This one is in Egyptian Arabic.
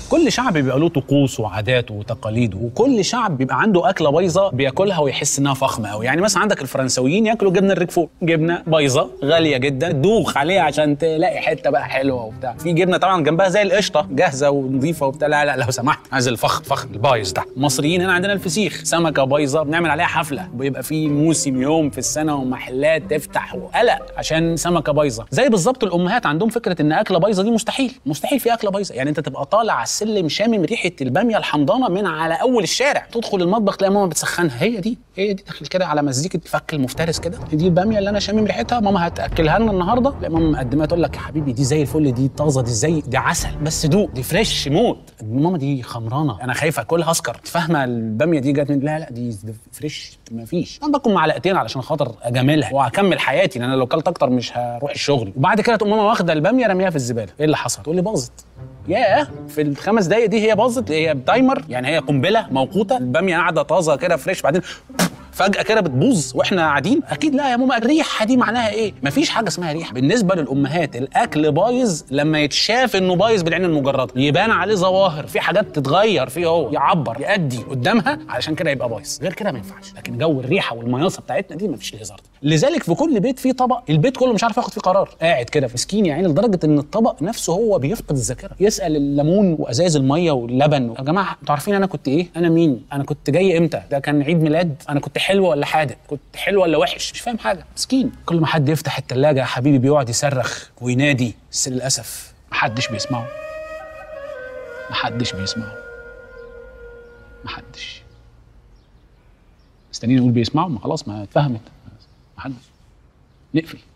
كل شعب بيبقى له طقوس وعاداته وتقاليده وكل شعب بيبقى عنده اكله بايظه بياكلها ويحس انها فخمه قوي يعني مثلا عندك الفرنسويين ياكلوا جبنه الريكفور جبنه بايظه غاليه جدا دوخ عليها عشان تلاقي حته بقى حلوه وبتاع في جبنه طبعا جنبها زي القشطه جاهزه ونظيفه وبتاع لا لا لو سمحت عايز الفخم فخم البايظ ده المصريين هنا عندنا الفسيخ سمكه بايظه بنعمل عليها حفله بيبقى في موسم يوم في السنه ومحلات تفتح وقلق عشان سمكه بايظه زي بالظبط الامهات عندهم فكره ان اكله بايظه دي مستحيل مستحيل في اكله بايظه يعني انت تبقى طالع على السلم شامم ريحه الباميه الحمضانه من على اول الشارع تدخل المطبخ تلاقي ماما بتسخنها هي دي هي دي داخل كده على مزيكه الفك المفترس كده دي الباميه اللي انا شامم ريحتها ماما هتاكلها لنا النهارده لا ماما مقدمها تقول لك يا حبيبي دي زي الفل دي طازه دي زي دي عسل بس دوق دي فريش موت ماما دي خمرانه انا خايفه اكلها اسكر فاهمه الباميه دي جت من لا لا دي دي فريش ما فيش انا باكل معلقتين علشان خاطر اجاملها واكمل حياتي لان انا لو كلت اكتر مش هروح الشغل وبعد كده تقوم ماما واخده الباميه رميها في الزباله ايه اللي حصل تقول لي باظت ياه في الخمس دقايق دي هي باظت هي تايمر يعني هي قنبله موقوته الباميه قاعده طازه كده فريش بعدين فجأة كده بتبوظ واحنا قاعدين اكيد لا يا ماما الريحه دي معناها ايه مفيش حاجه اسمها ريحه بالنسبه للامهات الاكل بايظ لما يتشاف انه بايظ بالعين المجرده يبان عليه ظواهر في حاجات تتغير فيه هو يعبر يأدي قدامها علشان كده يبقى بايظ غير كده ما ينفعش لكن جو الريحه والمياصه بتاعتنا دي مفيش الهزار ده لذلك في كل بيت فيه طبق البيت كله مش عارف ياخد فيه قرار قاعد كده مسكين يا عيني لدرجه ان الطبق نفسه هو بيفقد الذاكره يسال الليمون وازاز الميه واللبن يا جماعه انتوا عارفين انا كنت ايه انا مين انا كنت جاي امتى ده كان عيد ميلاد انا كنت حلو ولا حادق كنت حلو ولا وحش مش فاهم حاجه مسكين كل ما حد يفتح التلاجة يا حبيبي بيقعد يصرخ وينادي بس للاسف محدش بيسمعه محدش بيسمعه محدش مستنيين نقول بيسمعوا ما خلاص ما اتفهمت محدش نقفل